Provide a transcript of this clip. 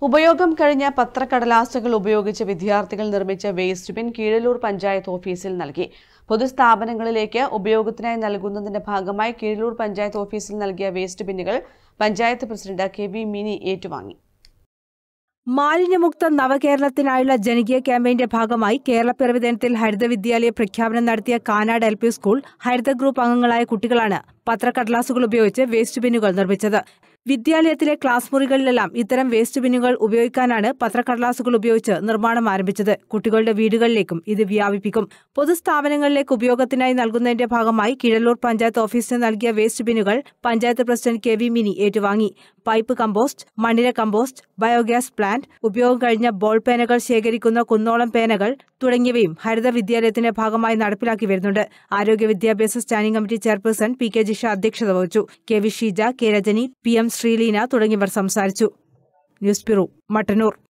ഉപയോഗം കഴിഞ്ഞ പത്രക്കടലാസുകൾ ഉപയോഗിച്ച് വിദ്യാർത്ഥികൾ നിർമ്മിച്ച വേസ്റ്റ് ബിൻ കീഴലൂർ പഞ്ചായത്ത് ഓഫീസിൽ നൽകി പൊതുസ്ഥാപനങ്ങളിലേക്ക് ഉപയോഗത്തിനായി നൽകുന്നതിന്റെ ഭാഗമായി കീഴലൂർ പഞ്ചായത്ത് ഓഫീസിൽ നൽകിയ വേസ്റ്റ് ബിന്നുകൾ panchayat president K V Mini ഏറ്റുവാങ്ങി മാലിന്യമുക്ത നവകേരളത്തിനായുള്ള ജനകീയ ക്യാമ്പയിന്റെ ഭാഗമായി കേരളപ്പിറവി ദിനത്തിൽ ഹരിത വിദ്യാലയ പ്രഖ്യാപനം നടത്തിയ കാനാട് എൽ പി സ്കൂൾ ഹരിത ഗ്രൂപ്പ് അംഗങ്ങളായ കുട്ടികളാണ് പത്രക്കടലാസുകൾ ഉപയോഗിച്ച് വേസ്റ്റ് ബിന്നുകൾ നിർമ്മിച്ചത് വിദ്യാലയത്തിലെ ക്ലാസ് മുറികളിലെല്ലാം ഇത്തരം വേസ്റ്റ് ബിന്നുകൾ ഉപയോഗിക്കാനാണ് പത്രക്കടലാസുകൾ ഉപയോഗിച്ച് നിർമ്മാണം ആരംഭിച്ചത് കുട്ടികളുടെ വീടുകളിലേക്കും ഇത് വ്യാപിപ്പിക്കും പൊതുസ്ഥാപനങ്ങളിലേക്ക് ഉപയോഗത്തിനായി നൽകുന്നതിന്റെ ഭാഗമായി കിഴല്ലൂർ പഞ്ചായത്ത് ഓഫീസിന് നൽകിയ വേസ്റ്റ് ബിന്നുകൾ panchayat president K V Mini ഏറ്റുവാങ്ങി പൈപ്പ് കമ്പോസ്റ്റ് മണ്ണിര കമ്പോസ്റ്റ് ബയോഗ്യാസ് പ്ലാന്റ് ഉപയോഗം കഴിഞ്ഞ ബോൾ പേനകൾ ശേഖരിക്കുന്ന കുന്നോളം പേനകൾ തുടങ്ങിയവയും ഹരിത വിദ്യാലയത്തിന്റെ ഭാഗമായി നടപ്പിലാക്കി വരുന്നുണ്ട് ആരോഗ്യ വിദ്യാഭ്യാസ standing committee chairperson P K Jisha അധ്യക്ഷത വഹിച്ചു K V Sheeja K Rajani P M Sreeleena തുടങ്ങിയവർ സംസാരിച്ചു ന്യൂസ് ബ്യൂറോ മട്ടന്നൂർ